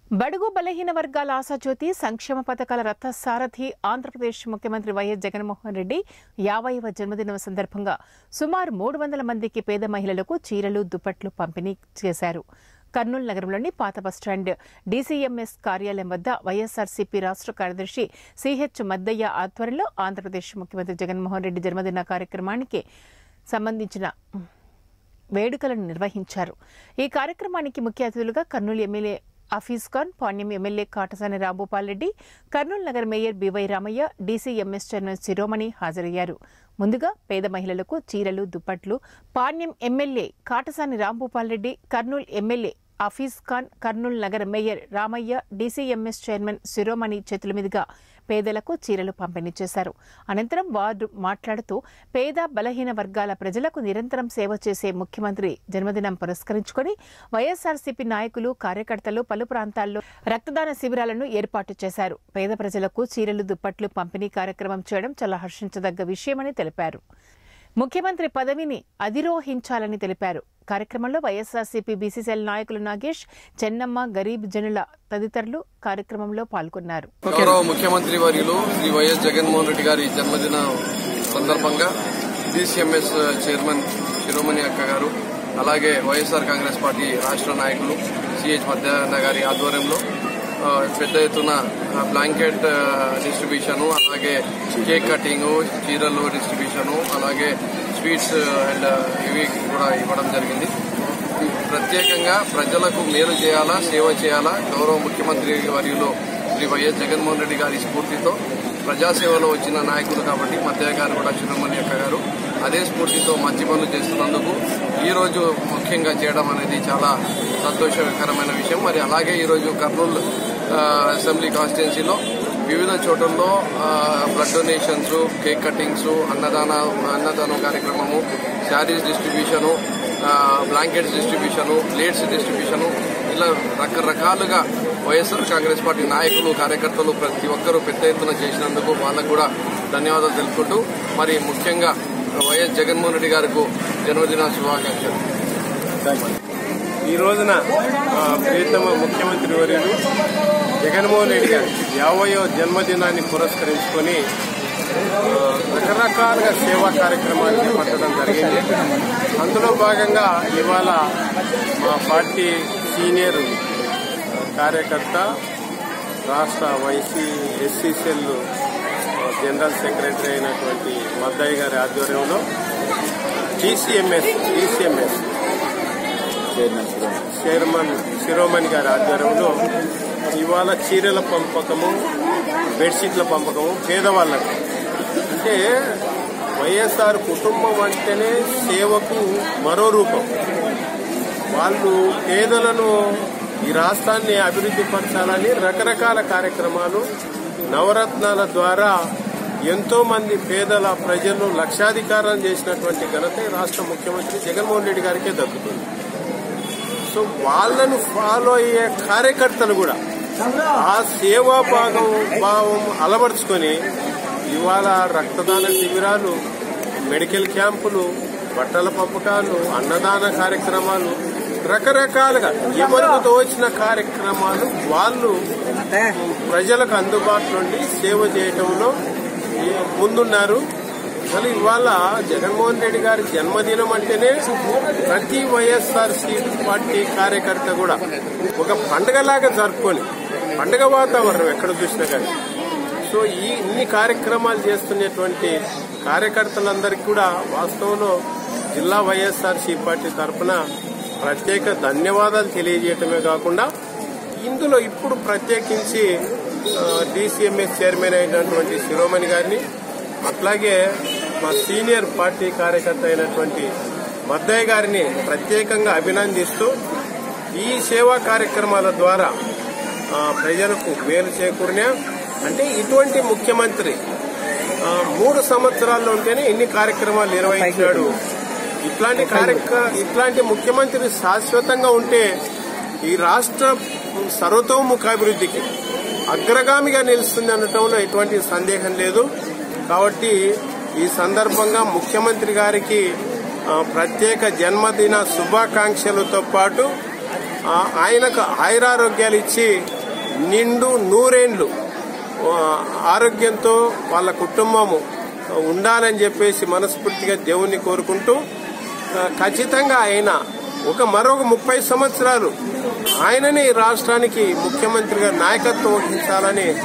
బడుగు బలహీన వర్గాల ఆశాజ్యోతి సంక్షేమ పథకాల రథ సారథి ఆంధ్రప్రదేశ్ ముఖ్యమంత్రి వైఎస్ జగన్మోహన్ రెడ్డి యాభైవ జన్మదినం సందర్భంగా సుమారు మూడు వందల మందికి పేద మహిళలకు చీరలు దుప్పట్లు పంపిణీ చేశారు కర్నూలు నగరంలోని పాత బస్టాండ్ డీసీఎంఎస్ కార్యాలయం వద్ద వైఎస్ఆర్సీపీ రాష్ట్ర కార్యదర్శి సిహెచ్ మద్దయ్య ఆధ్వర్యంలో ఆంధ్రప్రదేశ్ ముఖ్యమంత్రి జగన్మోహన్ రెడ్డి జన్మదిన కార్యక్రమానికి సంబంధించిన వేడుకలను నిర్వహించారు ఈ కార్యక్రమానికి ముఖ్య అతిథులుగా కర్నూలు ఎమ్మెల్యే అఫీజ్ ఖాన్ పాణ్యం ఎమ్మెల్యే కాటసాని రాంభూపాల్ రెడ్డి కర్నూలు నగర్ mayor B Y Ramaiah DCMS chairman Shiromani హాజరయ్యారు ముందుగా పేద మహిళలకు చీరలు దుప్పట్లు పాణ్యం ఎమ్మెల్యే కాటసాని రాంభూపాల్ రెడ్డి కర్నూలు ఎమ్మెల్యే అఫీజ్ ఖాన్ కర్నూలు నగర mayor Ramaiah DCMS chairman Shiromani చేతుల మీదుగా పేదలకు చీరలు పంపిణీ చేశారు అనంతరం వారు మాట్లాడుతూ పేద బలహీన వర్గాల ప్రజలకు నిరంతరం సేవ చేసే ముఖ్యమంత్రి జన్మదినం పురస్కరించుకొని వైఎస్ఆర్సీపీ నాయకులు కార్యకర్తలు పలు ప్రాంతాల్లో రక్తదాన శిబిరాలను ఏర్పాటు చేశారు పేద ప్రజలకు చీరలు దుప్పట్లు పంపిణీ కార్యక్రమం చేయడం చాలా హర్షించదగ్గ విషయమని తెలిపారు ముఖ్యమంత్రి పదవిని అధిరోహించాలని తెలిపారు కార్యక్రమంలో వైఎస్ఆర్సీపీ బీసీసీఎల్ నాయకులు నాగేష్ చెన్నమ్మ గరీబ్ జనుల తదితరులు కార్యక్రమంలో పాల్గొన్నారు గౌరవ ముఖ్యమంత్రి వర్యులు శ్రీ వైఎస్ జగన్మోహన్ రెడ్డి గారి జన్మదిన సందర్భంగా డీసీఎంఎస్ చైర్మన్ శిరోమణి అక్క గారు అలాగే వైఎస్ఆర్ కాంగ్రెస్ పార్టీ రాష్ట్ర నాయకులు సిహెచ్ మధ్యాహ్న గారి ఆధ్వర్యంలో ఆ, పెద్ద ఎత్తున ఆ, బ్లాంకెట్ ఆ, డిస్ట్రిబ్యూషను అలాగే కేక్ కటింగ్ చీరలు డిస్ట్రిబ్యూషను అలాగే స్వీట్స్ అండ్ ఇవి కూడా ఇవ్వడం జరిగింది ప్రత్యేకంగా ప్రజలకు మేలు చేయాలా సేవ చేయాలా గౌరవ ముఖ్యమంత్రి వర్యులు శ్రీ వైఎస్ జగన్మోహన్ రెడ్డి గారి స్ఫూర్తితో ప్రజాసేవలో వచ్చిన నాయకులు కాబట్టి మధ్య గారు కూడా చిరుమణి అక్క గారు అదే స్ఫూర్తితో మంచి పనులు చేస్తున్నందుకు ఈ రోజు ముఖ్యంగా చేయడం అనేది చాలా సంతోషకరమైన విషయం మరి అలాగే ఈరోజు కర్నూలు ఆ, అసెంబ్లీ కాన్స్టిట్యున్సీలో వివిధ చోట్లలో ఆ, బ్లడ్ డొనేషన్స్ కేక్ కటింగ్స్ అన్నదాన అన్నదానం కార్యక్రమము శారీస్ డిస్ట్రిబ్యూషను ఆ, బ్లాంకెట్స్ డిస్ట్రిబ్యూషను ప్లేట్స్ డిస్ట్రిబ్యూషను ఇలా రకరకాలుగా వైఎస్ఆర్ కాంగ్రెస్ పార్టీ నాయకులు కార్యకర్తలు ప్రతి ఒక్కరూ పెద్ద ఎత్తున చేసినందుకు వాళ్ళకు కూడా ధన్యవాదాలు తెలుపుకుంటూ మరి ముఖ్యంగా వైఎస్ జగన్మోహన్ రెడ్డి గారికి జన్మదిన శుభాకాంక్షలు ఈ రోజున ఆ, ప్రియతమ ముఖ్యమంత్రి వర్యులు జగన్మోహన్ రెడ్డి గారి యాభయో జన్మదినాన్ని పురస్కరించుకొని ఆ, రకరకాలుగా సేవా కార్యక్రమాలు చేపట్టడం జరిగింది అందులో భాగంగా ఇవాళ మా పార్టీ సీనియర్ కార్యకర్త రాష్ట్ర వైసీ ఎస్సీసీఎల్ జనరల్ సెక్రటరీ అయినటువంటి మద్దయ్య గారి ఆధ్వర్యంలో టీసీఎంఎస్ టీసీఎంఎస్ చైర్మన్ శిరోమణి గారి ఆధ్వర్యంలో ఇవాళ చీరల పంపకము బెడ్షీట్ల పంపకము పేదవాళ్ళకు అంటే వైఎస్ఆర్ కుటుంబం అంటేనే సేవకు మరో రూపం వాళ్ళు పేదలను ఈ రాష్ట్రాన్ని అభివృద్ధి పరచాలని రకరకాల కార్యక్రమాలు నవరత్నాల ద్వారా ఎంతో మంది పేదల ప్రజలు లక్షాధికారం చేసినటువంటి ఘనత ఈ రాష్ట్ర ముఖ్యమంత్రి జగన్మోహన్ రెడ్డి గారికే దక్కుతుంది సో వాళ్ళను ఫాలో అయ్యే కార్యకర్తలు కూడా ఆ సేవా భాగం భావం అలవర్చుకొని ఇవాళ రక్తదాన శిబిరాలు మెడికల్ క్యాంపులు బట్టల పంపకాలు అన్నదాన కార్యక్రమాలు రకరకాలుగా ఎవరికి తోచిన కార్యక్రమాలు వాళ్ళు ప్రజలకు అందుబాటులో ఉండి సేవ చేయడంలో ముందున్నారు అసలు ఇవాళ జగన్మోహన్ రెడ్డి గారి జన్మదినం అంటేనే ప్రతి వైఎస్ఆర్ పార్టీ కార్యకర్త కూడా ఒక పండగలాగా జరుపుకొని పండగ వాతావరణం ఎక్కడ చూసినా కానీ సో ఈ ఇన్ని కార్యక్రమాలు చేస్తున్నటువంటి కార్యకర్తలందరికీ కూడా వాస్తవంలో జిల్లా వైఎస్ఆర్సీ పార్టీ తరఫున ప్రత్యేక ధన్యవాదాలు తెలియజేయటమే కాకుండా ఇందులో ఇప్పుడు ప్రత్యేకించి డిసిఎంఎస్ చైర్మన్ అయినటువంటి శిరోమణి గారిని అట్లాగే మా సీనియర్ పార్టీ కార్యకర్త అయినటువంటి మద్దయ్య గారిని ప్రత్యేకంగా అభినందిస్తూ ఈ సేవా కార్యక్రమాల ద్వారా ఆ, ప్రజలకు మేలు చేకూరిన అంటే ఇటువంటి ముఖ్యమంత్రి ఆ, మూడు సంవత్సరాల్లో ఉంటేనే ఇన్ని కార్యక్రమాలు నిర్వహించాడు ఇట్లాంటి కార్యక్ర ఇట్లాంటి ముఖ్యమంత్రి శాశ్వతంగా ఉంటే ఈ రాష్ట్ర సర్వతోముఖాభివృద్ధికి అగ్రగామిగా నిలుస్తుంది అనటంలో ఎటువంటి సందేహం లేదు కాబట్టి ఈ సందర్భంగా ముఖ్యమంత్రి గారికి ఆ, ప్రత్యేక జన్మదిన శుభాకాంక్షలతో పాటు ఆ, ఆయనకు ఆయురారోగ్యాలు ఇచ్చి నిండు నూరేండ్లు ఆ, ఆరోగ్యంతో వాళ్ళ కుటుంబము ఉండాలని చెప్పేసి మనస్ఫూర్తిగా దేవుణ్ణి కోరుకుంటూ ఆ, ఖచ్చితంగా ఆయన ఒక మరొక ముప్పై సంవత్సరాలు ఆయననే ఈ రాష్ట్రానికి ముఖ్యమంత్రిగా నాయకత్వం వహించాలని